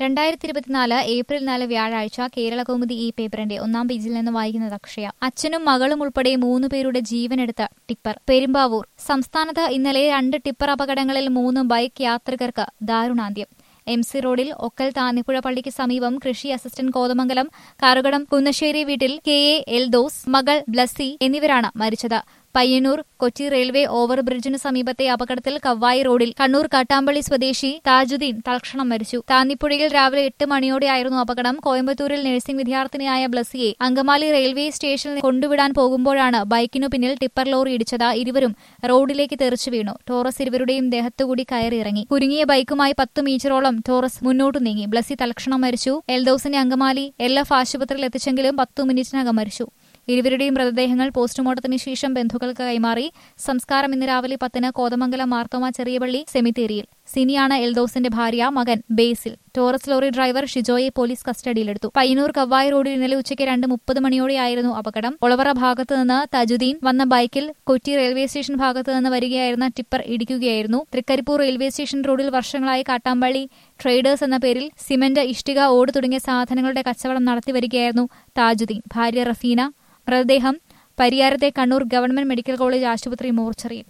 രണ്ടായിരത്തി ഇരുപത്തിനാല് ഏപ്രിൽ നാല് വ്യാഴാഴ്ച കേരള കൗമുദി ഈ പേപ്പറിന്റെ ഒന്നാം പേജിൽ നിന്ന് വായിക്കുന്നത് അക്ഷയ അച്ഛനും മകളും ഉൾപ്പെടെ മൂന്ന് പേരുടെ ജീവനെടുത്ത ടിപ്പർ പെരുമ്പാവൂർ സംസ്ഥാനത്ത് ഇന്നലെ രണ്ട് ടിപ്പർ അപകടങ്ങളിൽ മൂന്ന് ബൈക്ക് യാത്രികർക്ക് ദാരുണാന്ത്യം എം സി റോഡിൽ ഒക്കൽ താന്നിപ്പുഴ പള്ളിക്ക് സമീപം കൃഷി അസിസ്റ്റന്റ് കോതമംഗലം കാറുകടം കുന്നശ്ശേരി വീട്ടിൽ കെ എ എൽദോസ് മകൾ ബ്ലസ്സി എന്നിവരാണ് മരിച്ചത് പയ്യന്നൂർ കൊച്ചി റെയിൽവേ ഓവർ ബ്രിഡ്ജിന് സമീപത്തെ അപകടത്തിൽ കവ്വായി റോഡിൽ കണ്ണൂർ കാട്ടാമ്പള്ളി സ്വദേശി താജുദ്ദീൻ തൽക്ഷണം മരിച്ചു താന്നിപ്പുഴയിൽ രാവിലെ എട്ട് മണിയോടെയായിരുന്നു അപകടം കോയമ്പത്തൂരിൽ നഴ്സിംഗ് വിദ്യാർത്ഥിനിയായ ബ്ലസ്സിയെ അങ്കമാലി റെയിൽവേ സ്റ്റേഷനിൽ കൊണ്ടുവിടാൻ പോകുമ്പോഴാണ് ബൈക്കിനു പിന്നിൽ ടിപ്പർ ലോറി ഇടിച്ചത് ഇരുവരും റോഡിലേക്ക് തെറിച്ചു വീണു ടോറസ് ഇരുവരുടെയും ദേഹത്തുകൂടി കയറിയിറങ്ങി കുരുങ്ങിയ ബൈക്കുമായി പത്ത് മീറ്ററോളം ടോറസ് മുന്നോട്ട് നീങ്ങി ബ്ലസ്സി തൽക്ഷണം മരിച്ചു എൽദോസിനെ അങ്കമാലി എൽ എഫ് ആശുപത്രിയിൽ എത്തിച്ചെങ്കിലും പത്തു മിനിറ്റിനകം മരിച്ചു ഇരുവരുടെയും മൃതദേഹങ്ങൾ പോസ്റ്റ്മോർട്ടത്തിന് ശേഷം ബന്ധുക്കൾക്ക് കൈമാറി സംസ്കാരം ഇന്ന് രാവിലെ പത്തിന് കോതമംഗലം മാർത്തോമ ചെറിയപള്ളി സെമിത്തേരിയിൽ സിനിയാണ് എൽദോസിന്റെ ഭാര്യ മകൻ ബേസിൽ ടോറസ് ലോറി ഡ്രൈവർ ഷിജോയെ പോലീസ് കസ്റ്റഡിയിലെടുത്തു പയ്യന്നൂർ കവ്വായി റോഡിൽ ഇന്നലെ ഉച്ചയ്ക്ക് രണ്ട് മുപ്പത് മണിയോടെയായിരുന്നു അപകടം ഒളവറ ഭാഗത്ത് നിന്ന് തജുദ്ദീൻ വന്ന ബൈക്കിൽ കൊച്ചി റെയിൽവേ സ്റ്റേഷൻ ഭാഗത്ത് നിന്ന് വരികയായിരുന്ന ടിപ്പർ ഇടിക്കുകയായിരുന്നു തൃക്കരിപ്പൂർ റെയിൽവേ സ്റ്റേഷൻ റോഡിൽ വർഷങ്ങളായി കാട്ടാമ്പള്ളി ട്രേഡേഴ്സ് എന്ന പേരിൽ സിമന്റ് ഇഷ്ടിക ഓട് തുടങ്ങിയ സാധനങ്ങളുടെ കച്ചവടം നടത്തിവരികയായിരുന്നു താജുദ്ദീൻ ഭാര്യ റഫീന മൃതദേഹം പരിയാരത്തെ കണ്ണൂർ ഗവൺമെന്റ് മെഡിക്കൽ കോളേജ് ആശുപത്രി മോർച്ചറിയിൽ